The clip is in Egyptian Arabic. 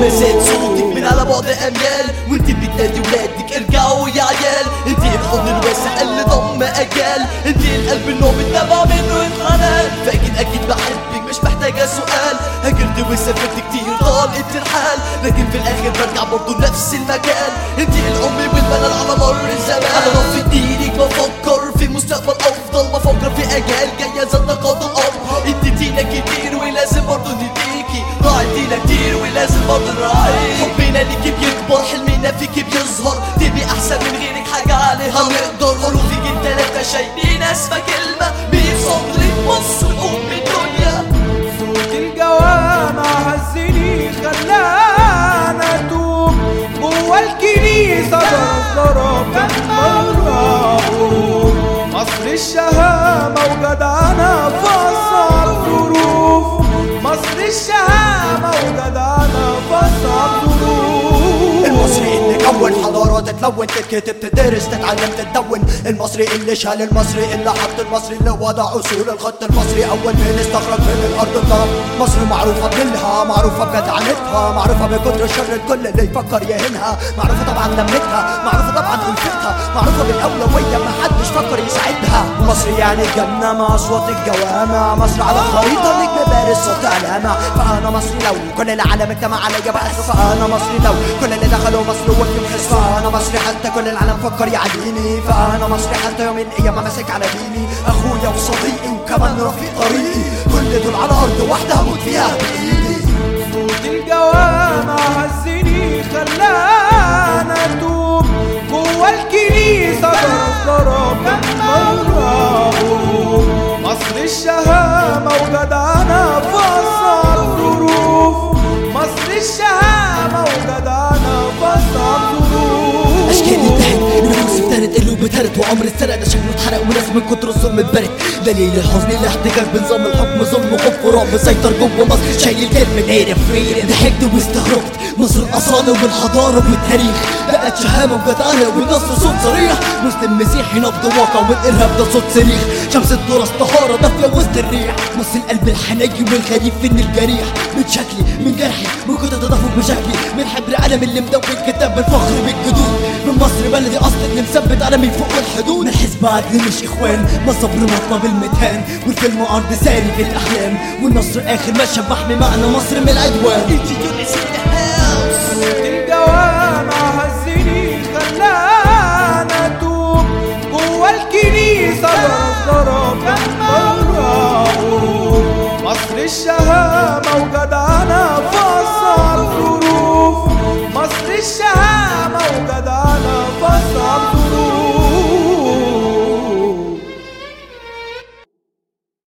ما زاد صوتك من على بعد اميال وانت بتنادي ولادك ارجعوا يا عيال انت الحضن الواسع اللي ضم اجيال انت القلب اللي هو بتنبع منه الحنان فاكيد اكيد بحبك مش محتاجة سؤال هاجرت وسافرت كتير طالت الحال لكن في الاخر برجع برضه نفس المكان انت الام والملل على مر الزمان انا رافض دينك بفكر في مستقبل افضل بفكر في اجيال جايه زاد تقاضى الارض اديتينا كتير ولازم برضه نديكي راعيتينا كتير ولازم برضه نراعيك حبنا ليكي بيكبر حلمنا فيكي بيظهر تبقي احسن من غيرك حاجه عليها نقدر حروفك التلاته شايلين اسمى كلمه مين صدرك مصر ام الدنيا صوت الجوامع هزني خلانا اتوب جوا الكنيسة ضرب ضرب كان مرعوب مصر الشهامة وجدعنا في أصعب ظروف مصر الشهامة وجدعنا في أصعب ظروف المصري اللي كون حضارة تتلون تتكتب تدرس تتعلم تتدون المصري اللي شال المصري اللي حط المصري اللي وضع اصول الخط المصري اول من استخرج من الارض الضرب مصر معروفة بنيلها معروفة بجدعنتها معروفة بكتر الشر الكل اللي يفكر يهنها معروفة طبعا لمتها معروفة طبعا ألفتها معروفة بالاولوية ما حدش فكر يساعدها مصر يعني الجنة مع اصوات الجوامع مصر على خريطة نجم بارز صوت علامة فانا مصري لو كل العالم اجتمع عليا بأس فانا مصري لو كل اللي دخلوا مصر وقفوا حس فانا مصري حتى كل العالم فكر يعاديني فانا مصري حتى يوم القيامة ماسك على ديني اخويا وصديقي وكمان رفيق طريقي كل دول على ارض واحدة هموت فيها بايدي صوت الجوامع هزني خلانا اتوب جوا الكنيسة ضرب ضرب كان مرعوب مصر الشهامة وجدعنا في أصعب ظروف مصر الشهامة وجدعنا في أصعب ظروف اشكال انتهت نفوس افترت قلوب اتهرت وعمر اتسرق ده شكله اتحرق وناس من كتر الظلم اتبرت دليل الحزن الاحتجاج بنظام الحكم ظلم خوف ورعب مسيطر جوه مصر شايل كلمة نيرف ضحكت واستغربت مصر الاصالة والحضارة والتاريخ بقت شهامة وجدعنة والنصر صوت صريح مسلم مسيحي نبض واقع والارهاب ده صوت صريخ شمس التراث طهارة دافية وسط الريح مصر القلب الحنين والغريب فين الجريح من شكلي من جرحي من كتر تدفق بشكلي من حبر قلم اللي مدون كتاب الفخر بالجدود من مصر بلدي اصل اللي مثبت قلمي فوق الحدود من حزب عدل مش اخوان ما صبر مطلب المتهان والفيلم عرض ساري في الاحلام والنصر اخر مشهد محمي معنى مصر من العدوان صوت الجوامع هزني خلانا اتوب جوا الكنيسة ضرب ضرب كان مرعوب مصر الشهامة